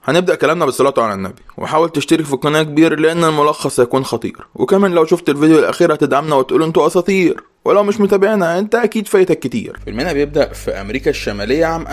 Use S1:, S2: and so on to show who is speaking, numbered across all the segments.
S1: هنبدأ كلامنا بالصلاة على النبي وحاول تشترك في القناة كبير لأن الملخص هيكون خطير وكمان لو شفت الفيديو الأخير هتدعمنا وتقول انتوا أساطير ولو مش متابعنا انت اكيد فايتك كتير فيلمنا بيبدأ في امريكا الشمالية عام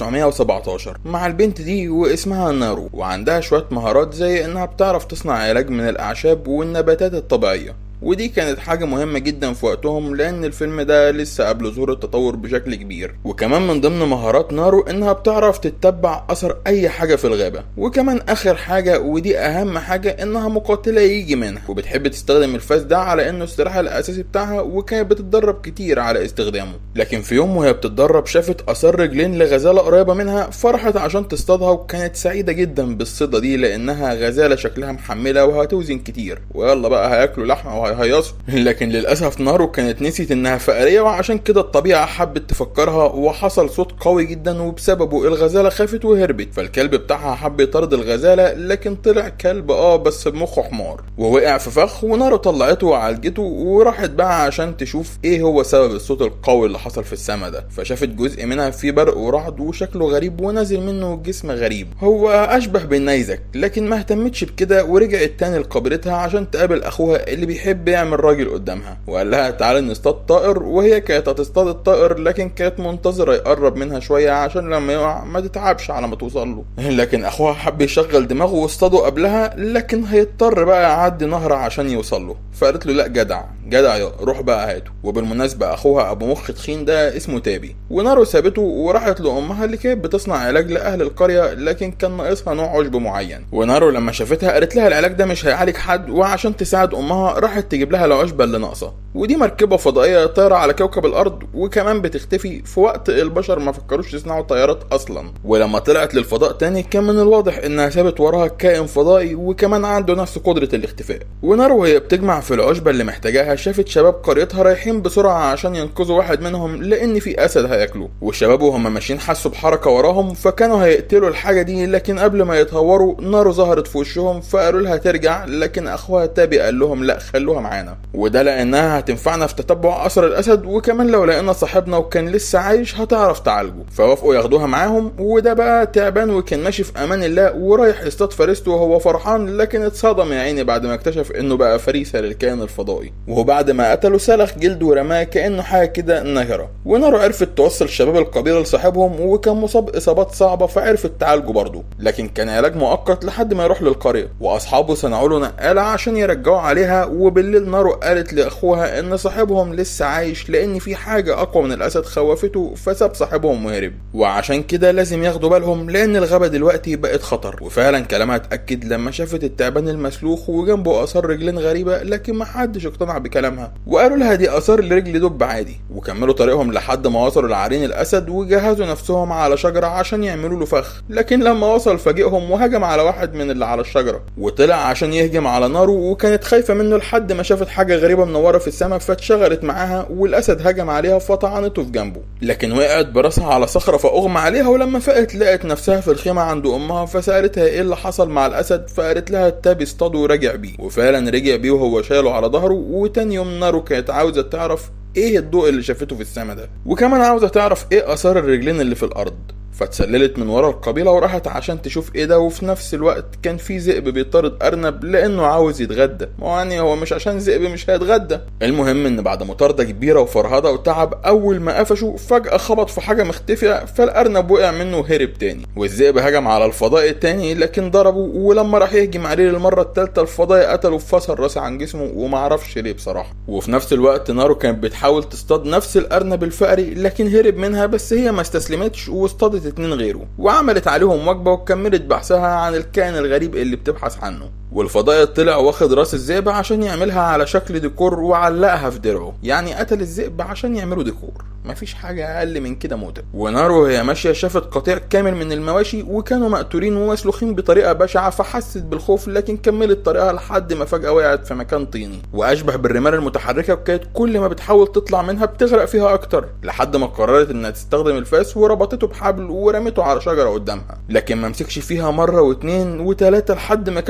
S1: 1917 مع البنت دي واسمها نارو وعندها شوية مهارات زي انها بتعرف تصنع علاج من الاعشاب والنباتات الطبيعية ودي كانت حاجة مهمة جدا في وقتهم لأن الفيلم ده لسه قبل ظهور التطور بشكل كبير وكمان من ضمن مهارات نارو إنها بتعرف تتبع أثر أي حاجة في الغابة وكمان آخر حاجة ودي أهم حاجة إنها مقاتلة يجي منها وبتحب تستخدم الفاس ده على إنه السلاح الأساسي بتاعها وكانت بتتدرب كتير على استخدامه لكن في يوم وهي بتتدرب شافت آثار رجلين لغزالة قريبة منها فرحت عشان تصطادها وكانت سعيدة جدا بالصيدة دي لأنها غزالة شكلها محملة وهتوزن كتير ويلا بقى هياكلوا لحمة وهيهيصوا لكن للأسف نارو كانت نسيت إنها فقرية وعشان كده الطبيعة حبت تفكرها وحصل صوت قوي جدا وبسببه الغزالة خافت وهربت فالكلب بتاعها حب يطرد الغزالة لكن طلع كلب اه بس بمخه حمار ووقع في فخ ونارو طلعته وعالجته وراحت بقى عشان تشوف ايه هو سبب الصوت القوي اللي حصل في السما ده فشافت جزء منها فيه برق ورعد وشكله غريب ونازل منه جسم غريب هو اشبه بالنيزك لكن ما اهتمتش بكده ورجعت تاني لقبيلتها عشان تقابل اخوها اللي بيحب يعمل راجل قدامها وقال لها تعالى نصطاد طائر وهي كانت هتصطاد الطائر لكن كانت منتظره يقرب منها شويه عشان لما يقع ما تتعبش على ما توصل له لكن اخوها حب يشغل دماغه واصطاده قبلها لكن هيضطر بقى يعدي نهر عشان يوصل له فقالت له لا جدع جدع يا روح بقى هاته وبالمناسبه اخوها ابو مخ تخين ده اسمه تابي ونارو سابته وراحت لامها اللي كانت بتصنع علاج لاهل القريه لكن كان ناقصها نوع عشب معين ونارو لما شافتها قالت لها العلاج ده مش هيعالج حد وعشان تساعد امها راحت تجيب لها العشبه اللي ناقصه ودي مركبه فضائيه طايره على كوكب الارض وكمان بتختفي في وقت البشر ما فكروش يصنعوا طيارات اصلا ولما طلعت للفضاء تاني كان من الواضح انها سابت وراها كائن فضائي وكمان عنده نفس قدره الاختفاء ونارو وهي بتجمع في العشبه اللي محتاجاها شافت شباب قريتها رايحين بسرعه عشان ينقذوا واحد منهم لان في اسد هياكله والشباب وهم ماشيين حسوا بحركه وراهم فكانوا هيقتلوا الحاجه دي لكن قبل ما يتهوروا نارو ظهرت في وشهم فقالوا لها ترجع لكن اخوها تابي قال لهم لا خلوها معانا وده لانها هتنفعنا في تتبع اثر الاسد وكمان لو لقينا صاحبنا وكان لسه عايش هتعرف تعالجه فوافقوا ياخدوها معاهم وده بقى تعبان وكان ماشي في امان الله ورايح يصطاد فريسته وهو فرحان لكن اتصدم يا عيني بعد ما اكتشف انه بقى فريسه للكائن الفضائي وبعد ما قتله سلخ جلده ورماه كانه حاجه كده نهره ونارو عرفت توصل شباب القبيله لصاحبهم وكان مصاب اصابات صعبه فعرفت تعالجه برضه لكن كان علاج مؤقت لحد ما يروح للقريه واصحابه صنعوا له نقاله عشان يرجعوا عليها وبالليل نارو قالت لاخوها ان صاحبهم لسه عايش لان في حاجه اقوى من الاسد خوفته فساب صاحبهم وهرب وعشان كده لازم ياخدوا بالهم لان الغابه دلوقتي بقت خطر وفعلا كلامها اتاكد لما شافت التعبان المسلوخ وجنبه اثار رجلين غريبه لكن ما حدش اقتنع بكلامها وقالوا لها دي اثار لرجل دب عادي وكملوا طريقهم لحد ما وصلوا لعرين الاسد وجهزوا نفسهم على شجره عشان يعملوا له فخ لكن لما وصل فاجئهم وهجم على واحد من اللي على الشجره وطلع عشان يهجم على نارو وكانت خايفه منه لحد ما شافت حاجه غريبه منوره في السماء فاتشغلت معاها والاسد هجم عليها فطعنته في جنبه لكن وقعت براسها على صخره فاغمى عليها ولما فقت لقت نفسها في الخيمه عند امها فسالتها ايه اللي حصل مع الاسد فقالت لها التاب اصطاده ورجع بيه وفعلا رجع بيه وهو شاله على ظهره وتاني يوم نارو كانت عاوزه تعرف ايه الضوء اللي شافته في السما ده وكمان عاوزه تعرف ايه اثار الرجلين اللي في الارض فتسللت من ورا القبيله وراحت عشان تشوف ايه ده وفي نفس الوقت كان في ذئب بيطارد ارنب لانه عاوز يتغدى ما هو يعني هو مش عشان ذئب مش هيتغدى المهم ان بعد مطارده كبيره وفرهده وتعب اول ما قفشوا فجاه خبط في حاجه مختفيه فالارنب وقع منه وهرب تاني والذئب هجم على الفضائي التاني لكن ضربه ولما راح يهجم عليه للمره الثالثه الفضائي قتله فصل راسه عن جسمه ومعرفش ليه بصراحه وفي نفس الوقت نارو كانت بتحاول تصطاد نفس الارنب الفقري لكن هرب منها بس هي ما استسلمتش واصطادت اتنين غيره وعملت عليهم وجبة وكملت بحثها عن الكائن الغريب اللي بتبحث عنه والفضائي طلع واخد راس الذئب عشان يعملها على شكل ديكور وعلقها في درعه يعني قتل الذئب عشان يعملوا ديكور مفيش حاجة أقل من كده موتة ونارو وهي ماشية شافت قطيع كامل من المواشي وكانوا مقتولين ومسلوخين بطريقة بشعة فحست بالخوف لكن كملت طريقها لحد ما فجأة وقعت في مكان طيني وأشبه بالرمال المتحركة وكانت كل ما بتحاول تطلع منها بتغرق فيها أكتر لحد ما قررت إنها تستخدم الفاس وربطته بحبل ورمته على شجرة قدامها لكن ما مسكش فيها مرة واتنين وتلاتة لحد ما كانت خلاص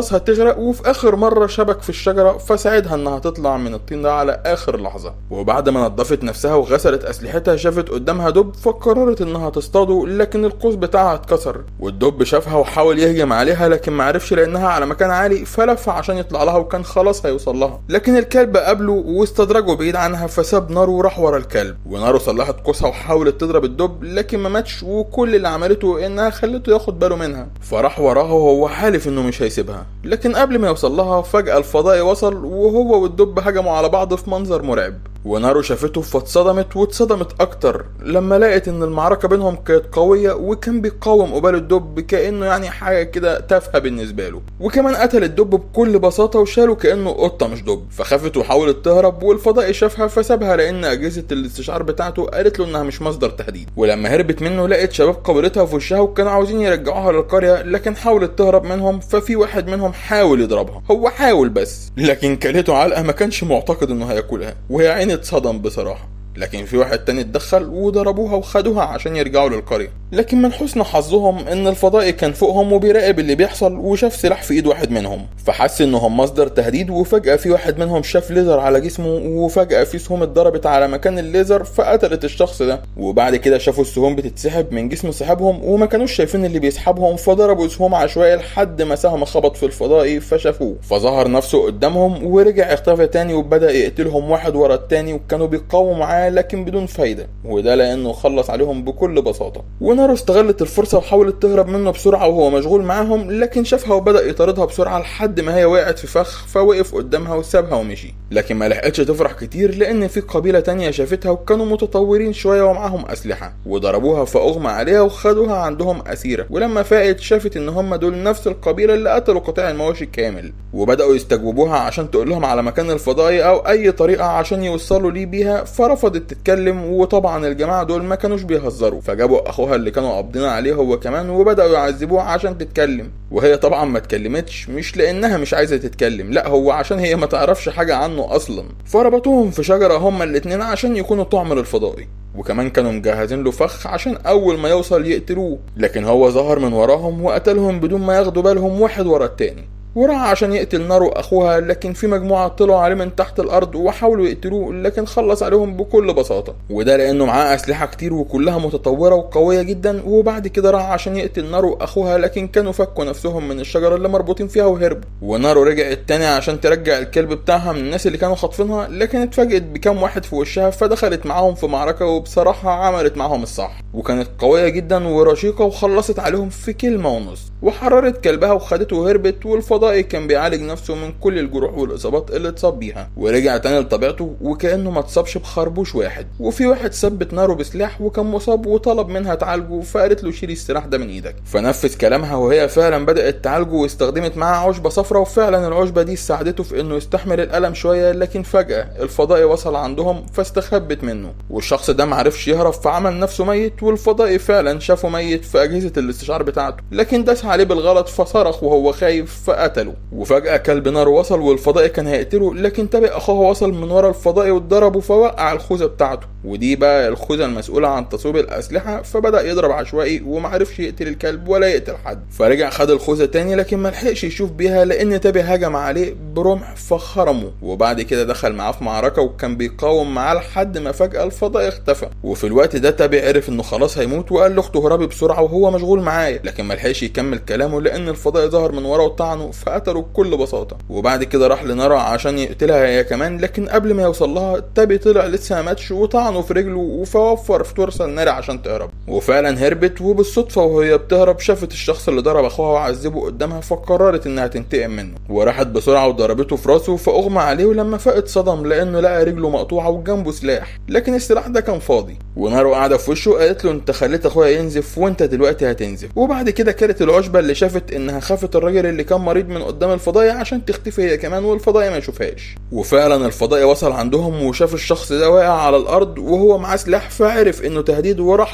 S1: خلاص هتغرق وفي اخر مره شبك في الشجره فساعدها انها تطلع من الطين ده على اخر لحظه وبعد ما نظفت نفسها وغسلت اسلحتها شافت قدامها دب فقررت انها تصطاده لكن القوس بتاعها اتكسر والدب شافها وحاول يهجم عليها لكن معرفش لانها على مكان عالي فلف عشان يطلع لها وكان خلاص هيوصل لها لكن الكلب قابله واستدرجه بعيد عنها فساب نارو وراح ورا الكلب ونارو صلحت قوسها وحاولت تضرب الدب لكن ما ماتش وكل اللي عملته انها خلته ياخد باله منها فراح وراها وهو حالف انه مش هيسيبها لكن قبل ما يوصل لها فجأة الفضائي وصل وهو والدب هجموا على بعض في منظر مرعب ونارو شافته فاتصدمت واتصدمت اكتر لما لقت ان المعركه بينهم كانت قويه وكان بيقاوم قبال الدب كانه يعني حاجه كده تافهه بالنسبه له وكمان قتل الدب بكل بساطه وشاله كانه قطه مش دب فخافت وحاولت تهرب والفضائي شافها فسابها لان اجهزه الاستشعار بتاعته قالت له انها مش مصدر تهديد ولما هربت منه لقت شباب قبيلتها في وشها وكانوا عاوزين يرجعوها للقريه لكن حاولت تهرب منهم ففي واحد منهم حاول يضربها هو حاول بس لكن كلته علقه ما كانش معتقد انه هياكلها وهي عين اتصدم بصراحه لكن في واحد تاني اتدخل وضربوها وخدوها عشان يرجعوا للقرية لكن من حسن حظهم ان الفضائي كان فوقهم وبيراقب اللي بيحصل وشاف سلاح في ايد واحد منهم فحس انهم مصدر تهديد وفجأة في واحد منهم شاف ليزر على جسمه وفجأة في سهوم اتضربت على مكان الليزر فقتلت الشخص ده وبعد كده شافوا السهوم بتتسحب من جسم صاحبهم وما كانوش شايفين اللي بيسحبهم فضربوا سهوم عشوائي لحد ما سهم خبط في الفضائي فشافوه فظهر نفسه قدامهم ورجع اختفى تاني وبدأ يقتلهم واحد ورا التاني وكانوا بيقاوموا معاه لكن بدون فايدة وده لأنه خلص عليهم بكل بساطة ونارو استغلت الفرصة وحاولت تهرب منه بسرعة وهو مشغول معاهم لكن شافها وبدأ يطاردها بسرعة لحد ما هي وقعت في فخ فوقف قدامها وسابها ومشي لكن ما لحقتش تفرح كتير لأن في قبيلة تانية شافتها وكانوا متطورين شوية ومعاهم أسلحة وضربوها فأغمى عليها وخدوها عندهم أسيرة ولما فاقت شافت إن هم دول نفس القبيلة اللي قتلوا قطاع المواشي كامل وبدأوا يستجوبوها عشان تقول لهم على مكان الفضائي أو أي طريقة عشان يوصلوا ليه بيها فرفضت تتكلم وطبعا الجماعة دول ما كانوش بيهزروا فجابوا أخوها اللي كانوا قابضين عليه هو كمان وبدأوا يعذبوها عشان تتكلم وهي طبعا ما اتكلمتش مش لأنها مش عايزة تتكلم لا هو عشان هي ما تعرفش حاجة عنه أصلا فربطوهم في شجرة هما الاتنين عشان يكونوا طعم الفضائي وكمان كانوا مجهزين له فخ عشان اول ما يوصل يقتلوه لكن هو ظهر من وراهم وقتلهم بدون ما ياخدوا بالهم واحد ورا التاني وراح عشان يقتل نارو اخوها لكن في مجموعه طلعوا عليه من تحت الارض وحاولوا يقتلوه لكن خلص عليهم بكل بساطه وده لانه معاه اسلحه كتير وكلها متطوره وقويه جدا وبعد كده راح عشان يقتل نارو اخوها لكن كانوا فكوا نفسهم من الشجره اللي مربوطين فيها وهربوا ونارو رجعت تاني عشان ترجع الكلب بتاعها من الناس اللي كانوا خاطفينها لكن اتفاجئت بكام واحد في وشها فدخلت معاهم في معركه وبصراحه عملت معاهم الصح وكانت قويه جدا ورشيقه وخلصت عليهم في كلمه ونص وحررت كلبها وخدته وهربت والفضائي كان بيعالج نفسه من كل الجروح والاصابات اللي اتصاب بيها ورجع تاني لطبيعته وكانه ما اتصابش بخربوش واحد وفي واحد ثبت ناره بسلاح وكان مصاب وطلب منها تعالجه فقالت له شيلي السلاح ده من ايدك فنفذ كلامها وهي فعلا بدات تعالجه واستخدمت معاه عشبه صفراء وفعلا العشبه دي ساعدته في انه يستحمل الالم شويه لكن فجاه الفضائي وصل عندهم فاستخبت منه والشخص ده معرفش يهرب فعمل نفسه ميت والفضائي فعلا شافه ميت في اجهزه الاستشعار بتاعته لكن داس عليه بالغلط فصرخ وهو خايف فقتله وفجأة كلب نار وصل والفضائي كان هيقتله لكن تابع أخوه وصل من ورا الفضائي واتضربه فوقع الخوذة بتاعته ودي بقى الخوذة المسؤولة عن تصويب الأسلحة فبدأ يضرب عشوائي ومعرفش يقتل الكلب ولا يقتل حد فرجع خد الخوذة تاني لكن ملحقش يشوف بيها لأن تابع هجم عليه برمح فخرمه وبعد كده دخل معاه في معركة وكان بيقاوم معاه لحد ما فجأة الفضائي اختفى وفي الوقت ده تابع عرف إنه خلاص هيموت وقال لاخته هربي بسرعة وهو مشغول معايا لكن ملحقش يكمل كلامه لأن الفضائي ظهر من ورا وطعنه فقتله بكل بساطة وبعد كده راح لنارا عشان يقتلها هي كمان لكن قبل ما يوصل لها تابي طلع لسه ما ماتش وطعنه في رجله فوفر في تورسة النار عشان تهرب وفعلا هربت وبالصدفة وهي بتهرب شافت الشخص اللي ضرب اخوها وعذبه قدامها فقررت انها تنتقم منه وراحت بسرعة وضربته في راسه فاغمى عليه ولما فاق اتصدم لانه لقى رجله مقطوعة وجنبه سلاح لكن السلاح ده كان فاضي ونارو قاعدة في وشه قالت له انت خليت اخويا ينزف وانت دلوقتي هتنزف وبعد كده كانت العشبة اللي شافت انها خافت الراجل اللي كان مريض من قدام الفضائي عشان تختفي هي كمان والفضائي ما يشوفهاش وفعلا الفضائي وصل عندهم وشاف الشخص ده واقع على الارض وهو معاه سلاح فعرف انه تهديد وراح له عشان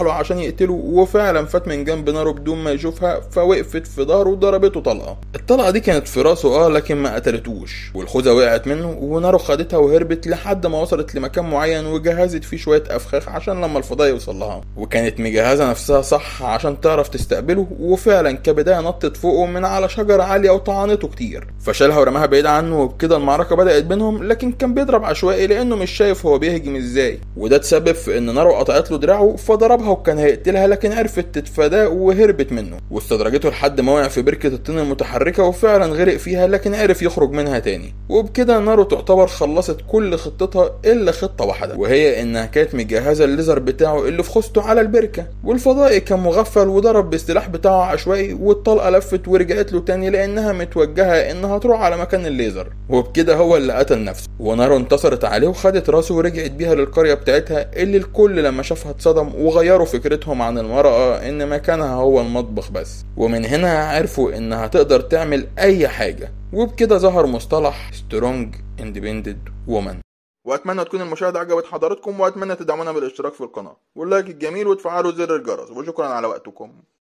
S1: يقتله وفعلا فات من جنب نارو بدون ما يشوفها فوقفت في ظهره وضربته طلقه الطلقه دي كانت في راسه اه لكن ما قتلتوش والخوذه وقعت منه ونارو خدتها وهربت لحد ما وصلت لمكان معين وجهزت فيه شويه افخاخ عشان لما الفضاء يوصل لها وكانت مجهزه نفسها صح عشان تعرف تستقبله وفعلا كبدايه نطت فوقه من على شجره عاليه وطعنته كتير فشالها ورماها بعيد عنه وبكده المعركه بدات بينهم لكن كان بيضرب عشوائي لانه مش شايف هو بيهجم ازاي وده تسبب في ان نارو قطعت له دراعه فضربها وكان هيقتلها لكن عرفت تتفاداه وهربت منه واستدرجته لحد ما وقع في بركه الطين المتحركه وفعلا غرق فيها لكن عرف يخرج منها تاني وبكده نارو تعتبر خلصت كل خطتها الا خطه واحده وهي انها كانت مجهزه الليزر بتاعه اللي في خوذته على البركه والفضائي كان مغفل وضرب بالسلاح بتاعه عشوائي والطلقه لفت ورجعت له تاني لانها متوجهه انها تروح على مكان الليزر وبكده هو اللي قتل نفسه ونارو انتصرت عليه وخدت راسه ورجعت بيها للقريه بتاعتها اللي الكل لما شافها اتصدم وغيروا فكرتهم عن المرأة ان مكانها هو المطبخ بس ومن هنا عرفوا انها تقدر تعمل اي حاجة وبكده ظهر مصطلح سترونج اندبندنت وومن واتمنى تكون المشاهدة عجبت حضراتكم واتمنى تدعمونا بالاشتراك في القناة واللايك الجميل وتفعلوا زر الجرس وشكرا على وقتكم